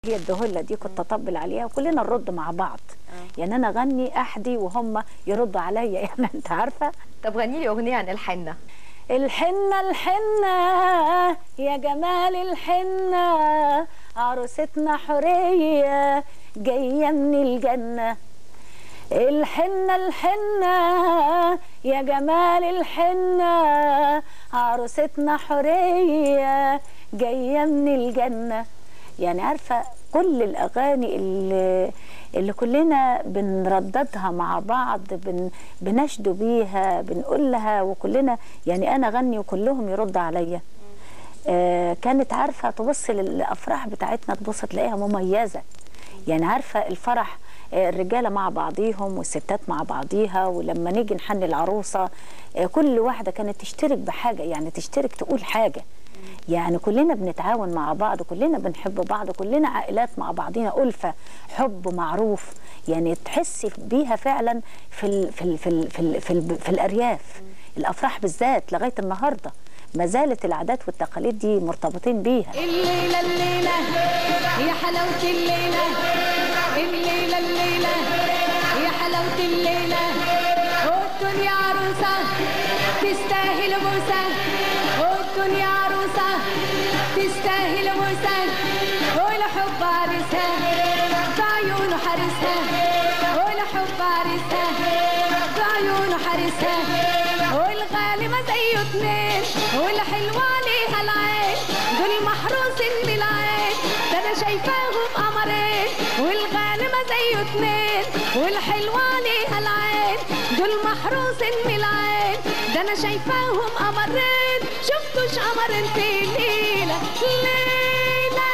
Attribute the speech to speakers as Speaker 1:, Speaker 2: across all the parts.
Speaker 1: هي الدهله دي كنت اطبل عليها وكلنا نرد مع بعض يعني انا اغني احدي وهم يردوا عليا يعني انت عارفه
Speaker 2: طب غني لي اغنيه عن الحنه
Speaker 1: الحنة الحنة يا جمال الحنة عروستنا حورية جاية من الجنة الحنة الحنة يا جمال الحنة عروستنا حورية جاية من الجنة يعني عارفة كل الأغاني اللي, اللي كلنا بنرددها مع بعض بن بنشدو بيها بنقول لها وكلنا يعني أنا أغني وكلهم يرد عليا آه كانت عارفة تبص للأفراح بتاعتنا تبص تلاقيها مميزة يعني عارفة الفرح آه، الرجالة مع بعضيهم والستات مع بعضيها ولما نيجي نحني العروسة آه، كل واحدة كانت تشترك بحاجة يعني تشترك تقول حاجة يعني كلنا بنتعاون مع بعض كلنا بنحب بعض كلنا عائلات مع بعضينا ألفة حب معروف يعني تحسي بيها فعلا في ال في ال في ال في, ال في, ال في الأرياف الأفراح بالذات لغاية النهاردة ما زالت العادات والتقاليد دي مرتبطين بيها
Speaker 3: الليلة الليلة يا حلاوة الليلة الليلة الليلة يا حلاوة الليلة والدنيا عروسة تستاهل بوسة والدنيا عروسة تستاهل بوسة والحب عرسها بعيونه حارسها والحب عرسها بعيونه حارسها والغالي ما زيه اتنين والحلوة عليها العين دول محروسين من العين ده انا شايفاهم قمرين والغالي ما زيه اتنين والحلوة عليها العين دول محروسين من العين ده انا شايفاهم قمرين شفتوش قمرين في ليلة ليلة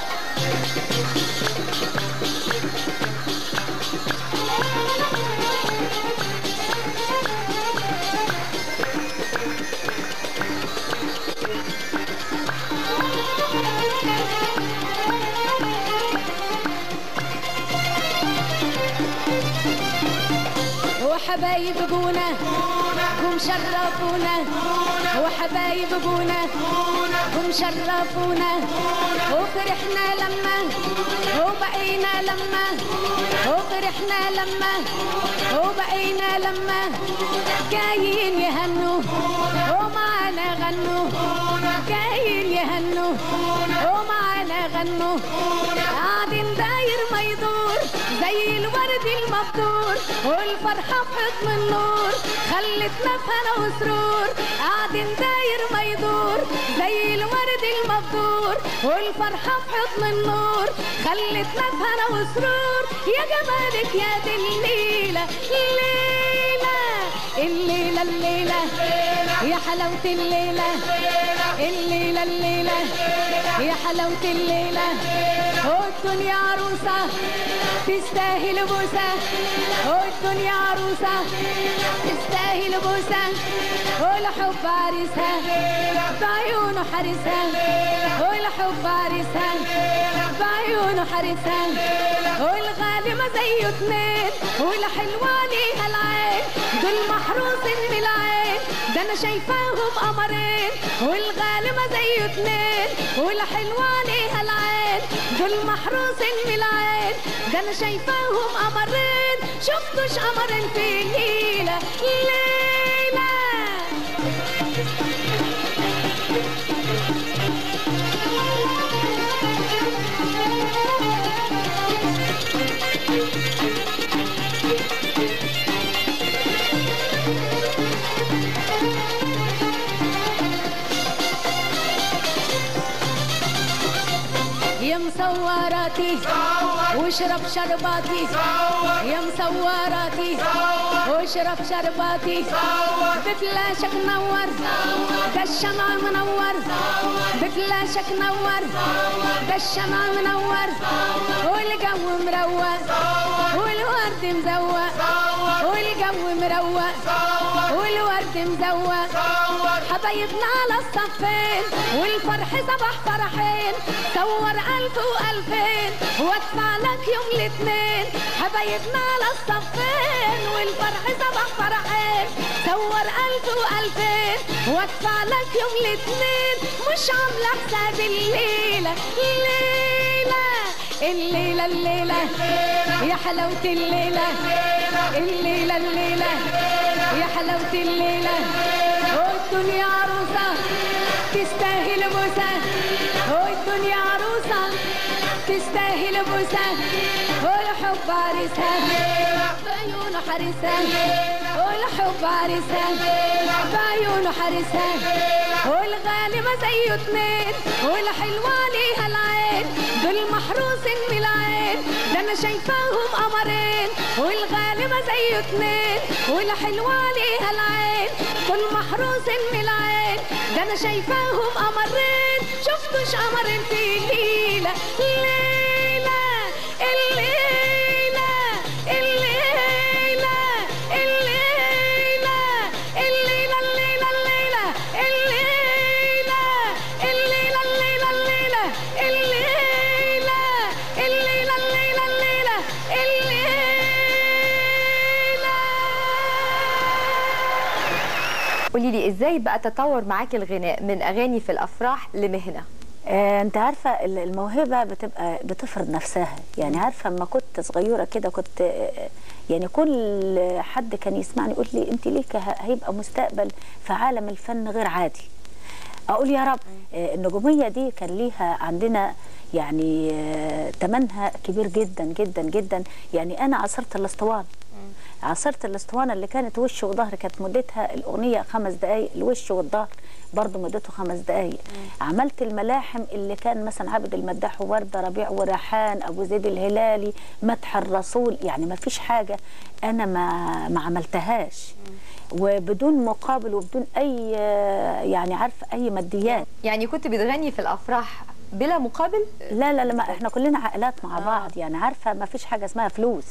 Speaker 3: وحبايب جونا هم شرفونا وحبايب جونا هم شرفونا وفرحنا لما وبقينا لما وفرحنا لما وبقينا لما جايين يهنوا ومعانا غنوا جايين يهنوا ومعانا غنوا قاعدين داير ما يدور زي الورد المبدور والفرحة في حضن النور خلتنا في هنا وسرور قاعدين داير ما يدور زي الورد المبدور والفرحة في حضن النور خلتنا في هنا وسرور يا جمالك يا دي الليلة الليلة الليلة الليلة يا حلاوة الليلة الليلة الليلة يا حلاوة الليلة والدنيا عروسة تستاهل بوسة والدنيا عروسة تستاهل بوسة والحب عريسها بعيونه حارسها والحب عريسها بعيونه حارسها والغالي ما زيه اتنين والحلوة عليها العين دول محروسين من العين ده انا شايفاهم قمرين والغالي ما زيه اتنين والحلوة عليها العين دول محروسين من العين ده انا شايفاهم قمرين شفتوش قمرين في ليلة ليلة يا مصوراتي واشرب شرباتي يا مصوراتي واشرب شرباتي بفلاشك نور ده الشمع منور بفلاشك نور ده الشمع منور والجو مروق والورد مزوق والجو مروق والورد مزوق حبايبنا على الصفين والفرح صباح فرحين صور ألف وألفين وادفع لك يوم الاثنين حبايبنا على الصفين والفرح صباح فرحين صور ألف وألفين وادفع لك يوم الاثنين مش عاملة حساب الليلة الليلة الليلة الليلة يا حلاوة الليلة الليلة الليلة يا حلاوة الليلة والدنيا عروسة تستاهل بوسة والدنيا عروسة تستاهل بوسة والحب عريسها بعيونه حارسها والحب عريسها بعيونه حارسها والغالبة زيه اتنين والحلوة ليها العين دول محروسين من العين ده انا شايفاهم قمرين والغالبة زيه اتنين والحلوة ليها العين دول محروسين من العين ده انا شايفاهم قمرين شفتوش قمرين في ليلة ليلة الليلة الليلة الليلة الليلة الليلة الليلة الليلة الليلة الليلة الليلة الليلة الليلة الليلة الليلة الليلة
Speaker 2: قولي لي ازاي بقى تطور معاكي الغناء من اغاني في الافراح لمهنه
Speaker 1: آه، انت عارفه ال- الموهبه بتبقى بتفرض نفسها يعني عارفه اما كنت صغيره كده كنت آه، يعني كل حد كان يسمعني يقول لي انت ليك ه- هيبقى مستقبل في عالم الفن غير عادي اقول يا رب آه، النجوميه دي كان ليها عندنا يعني آه، تمنها كبير جدا جدا جدا يعني انا عصرت الاسطوانه عصرت الاسطوانه اللي كانت وش وظهر كانت مدتها الاغنيه خمس دقائق الوش والظهر برضه مدته خمس دقائق عملت الملاحم اللي كان مثلا عبد المداح وورده ربيع وريحان ابو زيد الهلالي مدح الرسول يعني ما فيش حاجه انا ما ما عملتهاش وبدون مقابل وبدون اي آه، يعني عارفه اي ماديات
Speaker 2: يعني كنت بتغني في الافراح بلا مقابل
Speaker 1: لا لا لا ما احنا كلنا عائلات مع بعض يعني عارفه ما فيش حاجه اسمها فلوس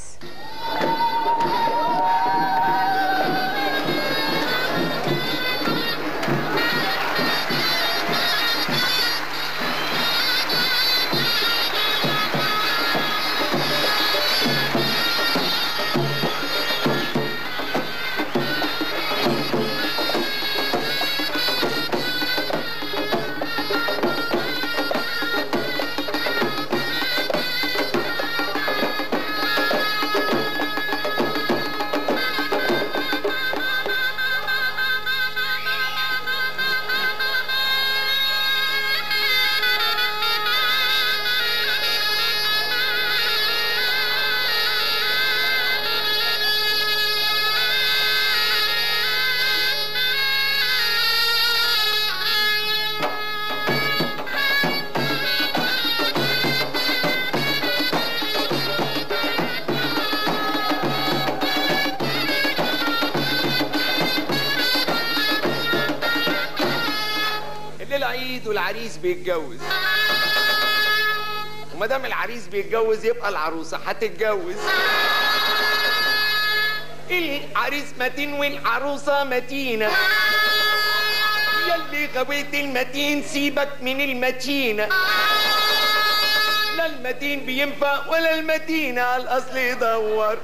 Speaker 4: الليلة عيد والعريس بيتجوز وما دام العريس بيتجوز يبقى العروسة هتتجوز العريس متين والعروسة متينة يلي غويت المتين سيبك من المتينة لا المتين بينفع ولا المتينة على الأصل يدور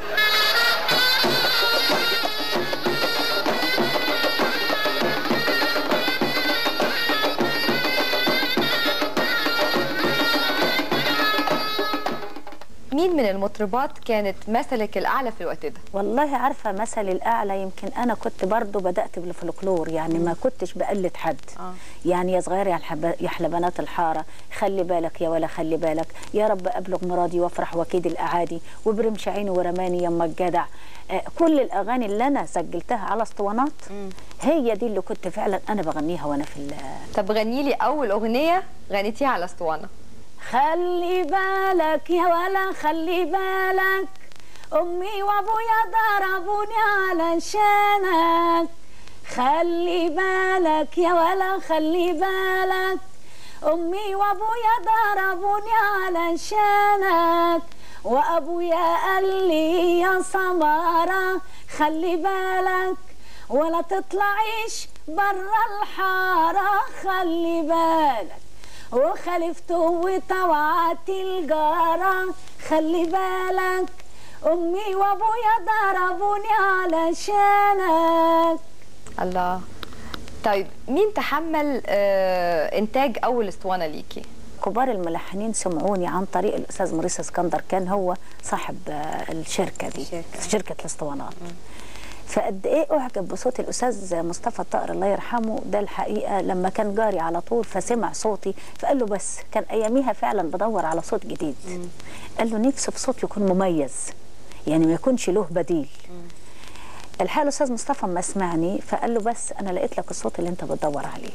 Speaker 2: مين من المطربات كانت مثلك الاعلى في الوقت ده
Speaker 1: والله عارفه مثلي الاعلى يمكن انا كنت برضو بدات بالفلكلور يعني ما كنتش بقلد حد
Speaker 2: آه.
Speaker 1: يعني يا صغير يا الحب- يا حلبانات الحاره خلي بالك يا ولا خلي بالك يا رب ابلغ مرادي وافرح واكيد الاعادي وبرمش عيني ورماني يما الجدع آه، كل الاغاني اللي انا سجلتها على اسطوانات هي دي اللي كنت فعلا انا بغنيها وانا في ال-
Speaker 2: طب غني لي اول اغنيه غنيتيها على اسطوانه
Speaker 1: خلي بالك يا ولا خلي بالك امي وابويا ضربوني علشانك خلي بالك يا ولا خلي بالك امي وابويا ضربوني علشانك وابويا قال لي يا سمارة خلي بالك ولا تطلعيش برا الحارة خلي بالك وخلفته وطوعت الجارة خلي بالك أمي وأبويا ضربوني علشانك
Speaker 2: الله طيب مين تحمل آه انتاج اول اسطوانه ليكي
Speaker 1: كبار الملحنين سمعوني عن طريق الاستاذ موريس اسكندر كان هو صاحب آه، الشركه دي
Speaker 2: الشركة.
Speaker 1: شركه الاسطوانات فقد ايه اعجب بصوت الاستاذ مصطفى الطاهر الله يرحمه ده الحقيقه لما كان جاري على طول فسمع صوتي فقال له بس كان اياميها فعلا بدور على صوت جديد قال له نفسي بصوت يكون مميز يعني ما يكونش له بديل الحقيقه الاستاذ مصطفى ما سمعني فقال له بس انا لقيت لك الصوت اللي انت بتدور عليه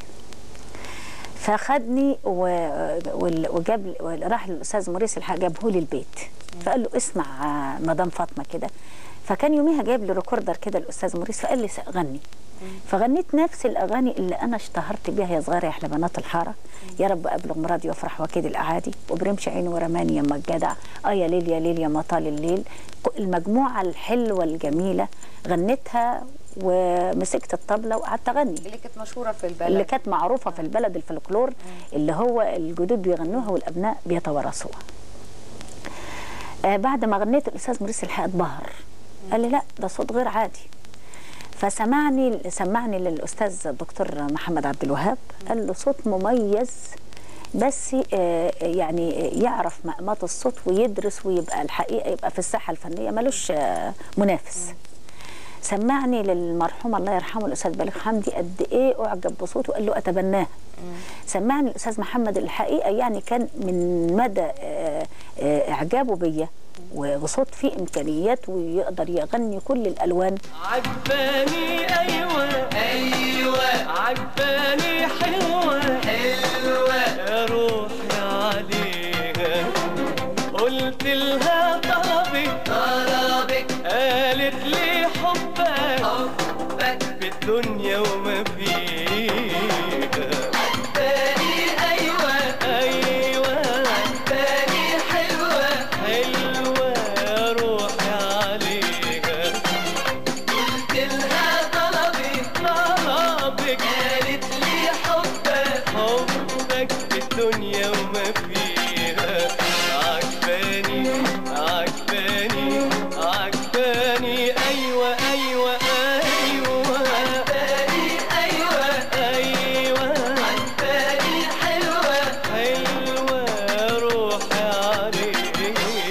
Speaker 1: فخدني و- وال- وجاب راح للاستاذ موريس الحق جابه لي البيت فقال له اسمع آه، مدام فاطمه كده فكان يوميها جايب لي ريكوردر كده الاستاذ موريس فقال لي س- غني فغنيت نفس الاغاني اللي انا اشتهرت بيها يا صغيره يا احلى بنات الحاره يا رب ابلغ مرادي وافرح واكيد الاعادي وبرمش عيني ورماني يا الجدع اه يا ليل يا ليل يا مطال الليل ك- المجموعه الحلوه الجميله غنيتها ومسكت الطبله وقعدت اغني
Speaker 2: اللي كانت مشهوره في البلد
Speaker 1: اللي كانت معروفه في البلد الفلكلور اللي هو الجدود بيغنوها والابناء بيتوارثوها آه بعد ما غنيت الاستاذ موريس الحق اتبهر قال لي لا ده صوت غير عادي فسمعني سمعني للاستاذ الدكتور محمد عبد الوهاب قال له صوت مميز بس آه، يعني يعرف مقامات الصوت ويدرس ويبقى الحقيقه يبقى في الساحه الفنيه ملوش آه، منافس سمعني للمرحوم الله يرحمه الاستاذ بليغ حمدي قد ايه اعجب بصوته وقال له اتبناه سمعني الاستاذ محمد الحقيقه يعني كان من مدى آه، آه، اعجابه بيا وصوت فيه امكانيات ويقدر يغني كل الالوان
Speaker 4: عجباني ايوه ايوه عجباني حلوه حلوه يا روحي عليها قلت لها طلبك طلبك قالت لي حبك حبك بالدنيا وما فيها عجباني ايوه ايوه عجباني حلوه حلوه يا روحي عليها قلت لها طلبي طلبك قالت لي حبك حبك بالدنيا وما فيها عجباني عجباني عجباني ايوه ايوه ايوه عجباني ايوه ايوه عجباني حلوه حلوه يا روحي عليك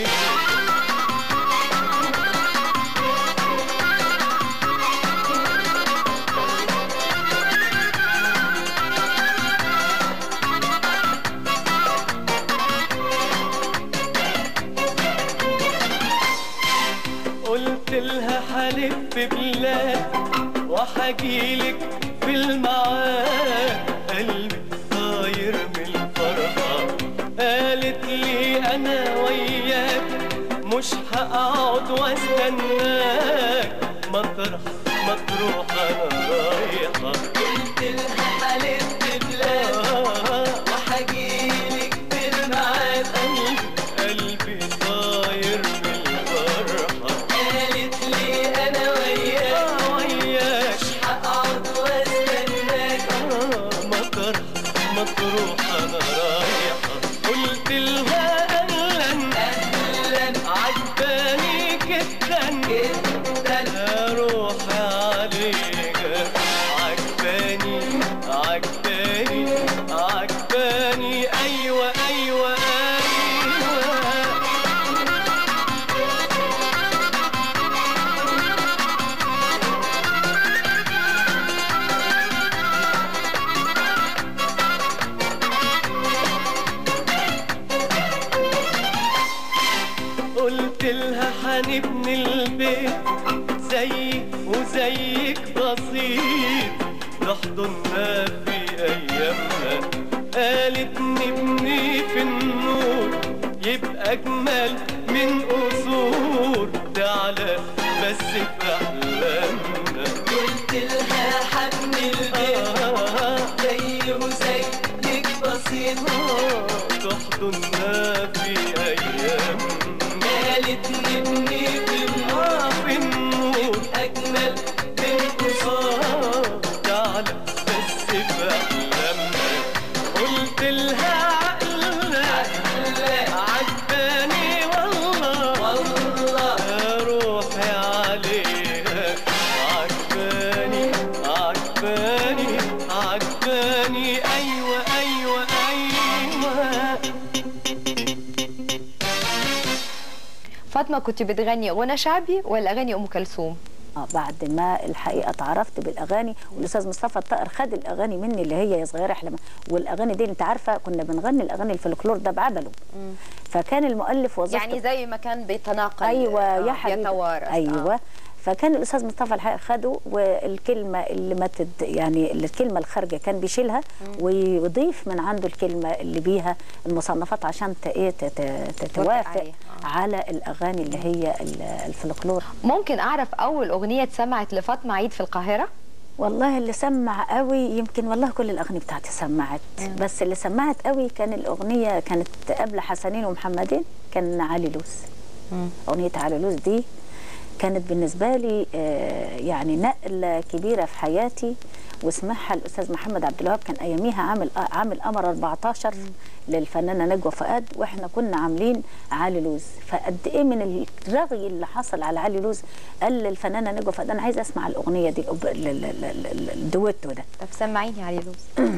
Speaker 4: قلت لها حلف بلاد وحجيلك في المعاد قلبي طاير من الفرحة قالت لي أنا وياك مش هقعد واستناك مطرح مطروح أنا رايحة قلت لها حلف بلاد وحجيلك في الميعاد قلبي طاير من الفرحة قالت لي أنا وياك وياك مش هقعد واستناك مطرح مطروح أنا رايحة قلت لها أهلا أهلا عجباني جدا جدا يا روحي عليك عجباني عجباني عجباني أيوة أيوة أيوة قلت لها حنبني البيت زي وزيك بسيط نحضننا في ايامنا قالت نبني في النور يبقى اجمل من قصور تعالى بس في احلامنا قلت لها حبني البيت زي وزيك بسيط تحضننا في ايامنا قالت نبني في النور في النور اجمل من قصار تعالى بس في احلامنا قلت لها عقلنا عجباني والله والله يا روحي عليها عجباني عجباني عجباني ايوه ايوه ايوه
Speaker 2: فاطمه كنت بتغني غنى شعبي ولا اغاني ام كلثوم
Speaker 1: اه بعد ما الحقيقه اتعرفت بالاغاني والاستاذ مصطفى الطاهر خد الاغاني مني اللي هي يا صغيره احلم والاغاني دي انت عارفه كنا بنغني الاغاني الفلكلور ده بعدله فكان المؤلف وظيفته
Speaker 2: يعني زي ما كان بيتناقل
Speaker 1: ايوه
Speaker 2: آه،
Speaker 1: يا حبيبي
Speaker 2: يتوارث
Speaker 1: ايوه
Speaker 2: آه.
Speaker 1: فكان الاستاذ مصطفى الحقيقه خده والكلمه اللي ما تد يعني الكلمه الخارجه كان بيشيلها ويضيف من عنده الكلمه اللي بيها المصنفات عشان ت- ايه تت- تتوافق
Speaker 2: عليها. آه.
Speaker 1: على الاغاني اللي هي ال- الفلكلور
Speaker 2: ممكن اعرف اول اغنيه اتسمعت لفاطمه عيد في القاهره
Speaker 1: والله اللي سمع قوي يمكن والله كل الاغاني بتاعتي سمعت بس اللي سمعت قوي كان الاغنيه كانت قبل حسنين ومحمدين كان علي لوس اغنيه علي لوس دي كانت بالنسبه لي آه، يعني نقله كبيره في حياتي وسمعها الاستاذ محمد عبد الوهاب كان اياميها عامل عامل قمر 14 للفنانه نجوى فؤاد واحنا كنا عاملين علي لوز فقد ايه من الرغي اللي حصل على علي لوز قال للفنانه نجوى فؤاد انا عايزه اسمع الاغنيه دي الأوب- ال- ال- ال- ال- الدويتو ده
Speaker 2: طب سمعيني علي لوز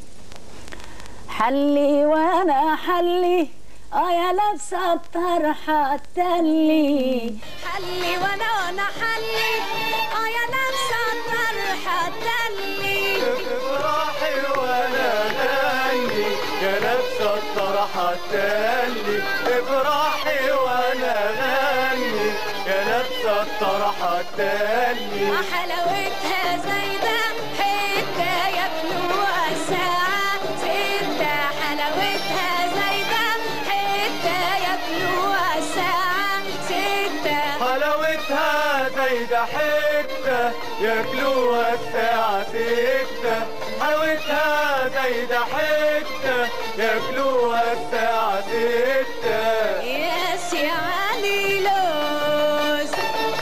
Speaker 1: حلي وانا حلي اه يا لابسه الطرحه التلي
Speaker 3: حلي وانا وانا حلي اه يا لابسه الطرحه تلي
Speaker 4: افرحي وانا غني يا لابسه الطرحه التلي افرحي وانا غني يا لابسه الطرحه التلي
Speaker 3: ما حلاوتها زايدة حتة ياكلوها ساعة ستة حلاوتها زايدة حتة ياكلوها ساعة ستة
Speaker 4: حلاوتها زايدة حتة ياكلوها الساعة ستة حلاوتها زايدة حتة ياكلوها الساعة ستة
Speaker 3: يا سي علي لوز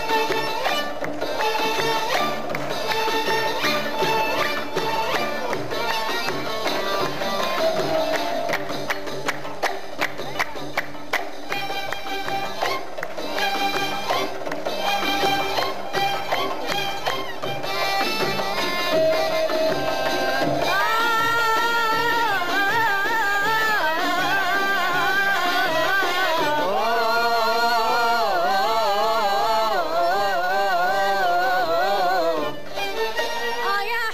Speaker 3: آه يا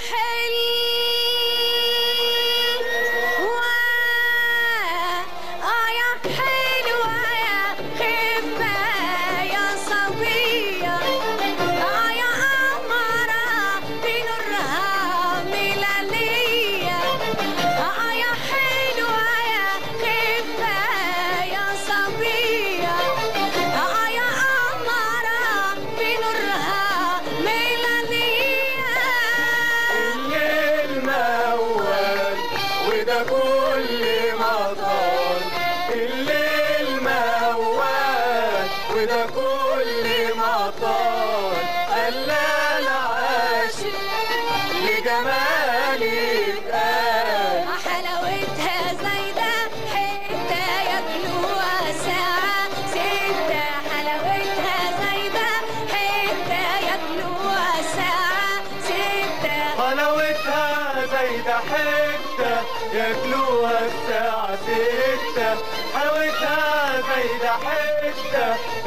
Speaker 3: حلوة آه يا حلوة يا خفة يا صبية آه يا قمرة بنورها ملالية آه يا حلوة يا خفة يا صبية آه يا قمرة بنورها ملالية
Speaker 4: الليل موال وده كل مطار الليل موال وده كل مطار خلى العاشق لجمالك قال
Speaker 3: حلاوتها زايدة حتة ياكلوها ساعة ستة حلاوتها زايدة حتة ياكلوها ساعة ستة
Speaker 4: حلاوتها زايدة حتة ياكلوها الساعة ستة حلاوتها زايدة حتة